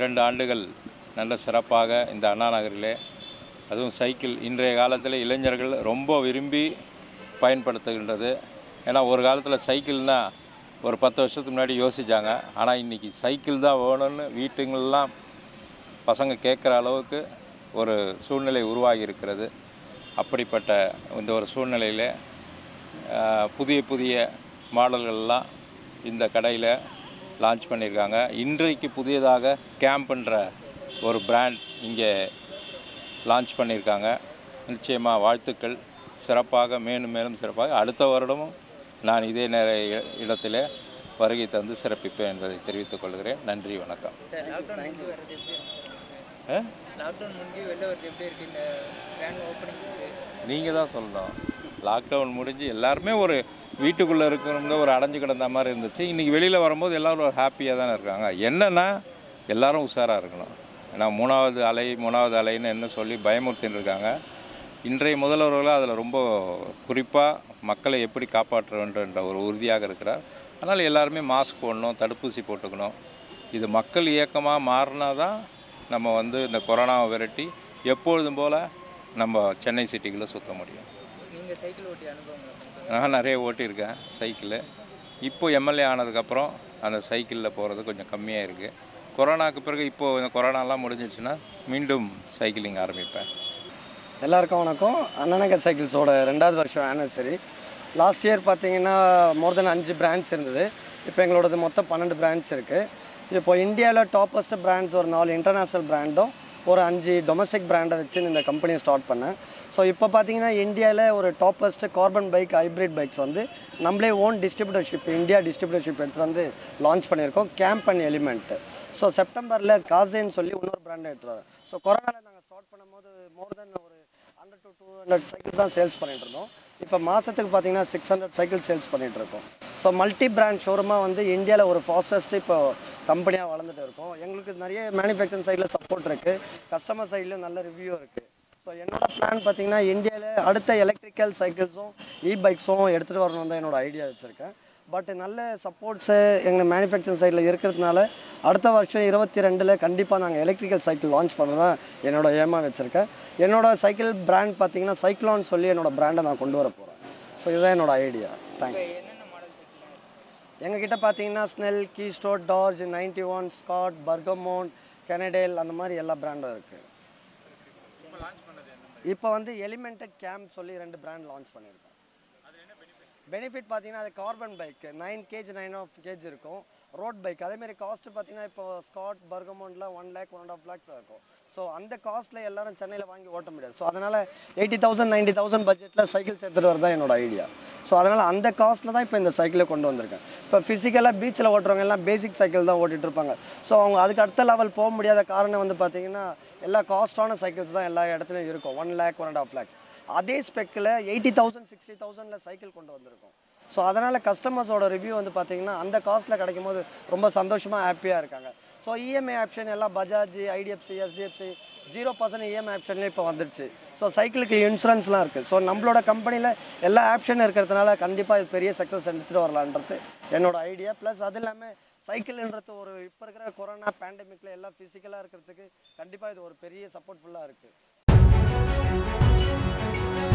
இரண்டு ஆண்டுகள் நல்ல சிறப்பாக இந்த அண்ணா நகரிலே அதுவும் சைக்கிள் இன்றைய காலத்தில் இளைஞர்கள் ரொம்ப விரும்பி பயன்படுத்துகின்றது ஏன்னா ஒரு காலத்தில் சைக்கிள்னா ஒரு பத்து வருஷத்துக்கு முன்னாடி யோசித்தாங்க ஆனால் இன்றைக்கி சைக்கிள் தான் வேணும்னு வீட்டுங்களெலாம் பசங்க கேட்குற அளவுக்கு ஒரு சூழ்நிலை உருவாகி இருக்கிறது அப்படிப்பட்ட இந்த ஒரு சூழ்நிலையில் ஆஹ், புதிய புதிய மாடல்கள்லாம் இந்த கடையில் லான்ச் பண்ணியிருக்காங்க இன்றைக்கு புதியதாக கேம்ப்ன்ற ஒரு பிராண்ட் இங்கே லான்ச் பண்ணியிருக்காங்க நிச்சயமாக வாழ்த்துக்கள் சிறப்பாக மேலும் மேலும் சிறப்பாக அடுத்த வருடமும் நான் இதே நேர இ- இடத்திலே வருகை தந்து சிறப்பிப்பேன் என்பதை தெரிவித்துக் கொள்கிறேன் நன்றி வணக்கம் லாக்டவுன் முடிஞ்சு வர்றது எப்படி இருக்கு ஆ? லாக்டவுன் முடிஞ்சு வெளில வர்றது எப்படி இருக்கு இந்த கிராண்ட் ஓப்பனிங் நீங்கள் தான் சொல்லணும் லாக்டவுன் முடிஞ்சு எல்லாருமே ஒரு வீட்டுக்குள்ளே இருக்கிறவங்க ஒரு அடைஞ்சு கிடந்த மாதிரி இருந்துச்சு இன்றைக்கி வெளியில் வரும்போது எல்லோரும் ஒரு ஹாப்பியாக தானே இருக்காங்க என்னென்னா எல்லாரும் உஷாராக இருக்கணும் ஏன்னா மூணாவது அலை மூணாவது அலைன்னு என்ன சொல்லி பயமுறுத்தின்னு இருக்காங்க இன்றைய முதல்வர்கள் அதில் ரொம்ப குறிப்பாக மக்களை எப்படி காப்பாற்ற வேண்டும் என்ற ஒரு உறுதியாக இருக்கிறார் அதனால் எல்லாருமே மாஸ்க் போடணும் தடுப்பூசி போட்டுக்கணும் இது மக்கள் இயக்கமாக மாறினா தான் நம்ம வந்து இந்த கொரோனாவை விரட்டி எப்பொழுதும் போல் நம்ம சென்னை சிட்டிக்குள்ளே சுற்ற முடியும் நீங்கள் சைக்கிள் ஓட்டி அனுபவங்களை சொல்லுங்கள் நான் நிறைய ஓட்டியிருக்கேன் சைக்கிளு இப்போ எம்எல்ஏ ஆனதுக்கப்புறம் அந்த சைக்கிளில் போகிறது கொஞ்சம் கம்மியாக இருக்குது கொரோனாக்கு பிறகு இப்போது இந்த கொரோனாலாம் முடிஞ்சிடுச்சுன்னா மீண்டும் சைக்கிளிங் ஆரம்பிப்பேன் எல்லாருக்கும் வணக்கம் அண்ணனகர் சைக்கிள்ஸோட ரெண்டாவது வருஷம் ஆனிவர்சரி லாஸ்ட் இயர் பார்த்தீங்கன்னா மோர் தென் அஞ்சு பிரான்ச் இருந்தது இப்போ எங்களோடது மொத்தம் பன்னெண்டு பிரான்ச் இருக்குது இப்போ இந்தியாவில் டாப்பஸ்ட் பிராண்ட்ஸ் ஒரு நாலு இன்டர்நேஷ்னல் பிராண்டும் ஒரு அஞ்சு டொமஸ்டிக் பிராண்டை வச்சு இந்த கம்பெனியை ஸ்டார்ட் பண்ணேன் ஸோ இப்போ பார்த்தீங்கன்னா இந்தியாவில் ஒரு toppest carbon bike hybrid bikes வந்து நம்மளே ஓன் டிஸ்ட்ரிபியூட்டர்ஷிப் இந்தியா டிஸ்ட்ரிபியூட்டர்ஷிப் எடுத்துகிட்டு வந்து லான்ச் பண்ணியிருக்கோம் கேம்ப் அண்ட் எலிமெண்ட் ஸோ செப்டம்பரில் காசேன்னு சொல்லி இன்னொரு பிராண்டை எடுத்துகிட்டு வரோம் ஸோ கொரோனாவில் நாங்கள் ஸ்டார்ட் பண்ணும்போது மோர் தென் ஒரு hundred to two hundred cycles தான் சேல்ஸ் பண்ணிட்டு இருந்தோம் இப்போ மாதத்துக்கு பார்த்தீங்கன்னா சிக்ஸ் ஹண்ட்ரட் சைக்கிள் சேல்ஸ் பண்ணிட்டு இருக்கோம் ஸோ மல்டி பிராண்ட் ஷோரூமாக வந்து இந்தியாவில் ஒரு ஃபாஸ்டஸ்ட் இப்போ கம்பெனியாக வளர்ந்துட்டு இருக்கோம் எங்களுக்கு நிறைய மேனுஃபேக்சரிங் சைடில் சப்போர்ட் இருக்குது கஸ்டமர் சைட்லையும் நல்ல ரிவ்யூ இருக்குது ஸோ என்னோட பிளான் பார்த்தீங்கன்னா இந்தியாவில் அடுத்த எலக்ட்ரிக்கல் சைக்கிள்ஸும் இ பைக்ஸும் எடுத்துகிட்டு வரணும் தான் என்னோட ஐடியா வச்சுருக்கேன் பட் நல்ல சப்போர்ட்ஸு எங்கள் மேனுஃபேக்சரிங் சைடில் இருக்கிறதுனால அடுத்த வருஷம் இருபத்தி ரெண்டில் கண்டிப்பாக நாங்கள் எலக்ட்ரிக்கல் சைக்கிள் லான்ச் பண்ண தான் என்னோட ஏமா வச்சுருக்கேன் என்னோட சைக்கிள் பிராண்ட் பார்த்தீங்கன்னா சைக்ளான் சொல்லி என்னோட பிராண்டை நான் கொண்டு வர போகிறேன் ஸோ இதுதான் என்னோட ஐடியா தேங்க்ஸ் என்னென்ன மாடல் வச்சுருக்கீங்க எங்ககிட்ட பார்த்தீங்கன்னா ஸ்னெல் கீஸ்டோட் டார்ஜ் ninety one Scott Bergamont Cannondale அந்த மாதிரி எல்லா பிராண்டும் இருக்குது இப்போ வந்து எலிமெண்டட் கேம்ப் சொல்லி ரெண்டு பிராண்ட் லான்ச் பண்ணியிருக்கோம் பெனிஃபிட் பார்த்தீங்கன்னா அது carbon bike nine kg nine half kg இருக்கும் ரோட் பைக் அதேமாரி காஸ்ட் பார்த்தீங்கன்னா இப்போ ஸ்காட் பர்கமோண்டில் one lakh one and half lakhs இருக்கும் ஸோ அந்த காஸ்ட்டில் எல்லாரும் சென்னையில் வாங்கி ஓட்ட முடியாது ஸோ அதனால் எயிட்டி தௌசண்ட் நைன்ட்டி தௌசண்ட் பட்ஜெட்டில் சைக்கிள்ஸ் எடுத்துகிட்டு வரதான் என்னோட ஐடியா ஸோ அதனால் அந்த காஸ்ட்டில் தான் இப்போ இந்த சைக்கிளை கொண்டு வந்திருக்கேன் இப்போ ஃபிசிக்கலாக பீச்சில் ஓட்டுறவங்க எல்லாம் பேசிக் சைக்கிள் தான் ஓட்டிகிட்டு இருப்பாங்க ஸோ அவங்க அதுக்கு அடுத்த லெவல் போக முடியாத காரணம் வந்து பார்த்தீங்கன்னா எல்லா காஸ்டான சைக்கிள்ஸ் தான் எல்லா இடத்துலையும் இருக்கும் one lakh one and half lakhs அதே ஸ்பெக்கில் எயிட்டி தௌசண்ட் சிக்ஸ்டி தௌசண்டில் சைக்கிள் கொண்டு வந்திருக்கோம் ஸோ அதனால் கஸ்டமர்ஸோட ரிவ்யூ வந்து பார்த்தீங்கன்னா அந்த காஸ்ட்டில் கிடைக்கும் போது ரொம்ப சந்தோஷமாக ஹாப்பியாக இருக்காங்க ஸோ இஎம்ஐ ஆப்ஷன் எல்லாம் பஜாஜ் ஐடிஎஃப்சி எஸ்டிஎஃப்சி ஜீரோ பர்சன்ட் இஎம்ஐ ஆப்ஷன்லேயும் இப்போ வந்துடுச்சு ஸோ சைக்கிளுக்கு இன்சூரன்ஸ்லாம் இருக்குது ஸோ நம்மளோட கம்பெனியில் எல்லா ஆப்ஷன் இருக்கிறதுனால கண்டிப்பாக இது பெரிய சக்ஸஸ் எடுத்துகிட்டு வரலான்றது என்னோட ஐடியா ப்ளஸ் அது இல்லாமல் சைக்கிள்ன்றது ஒரு இப்போ இருக்கிற கொரோனா பேண்டமிக்கில் எல்லாம் ஃபிசிக்கலாக இருக்கிறதுக்கு கண்டிப்பாக இது ஒரு பெரிய சப்போர்ட்ஃபுல்லாக இருக்குது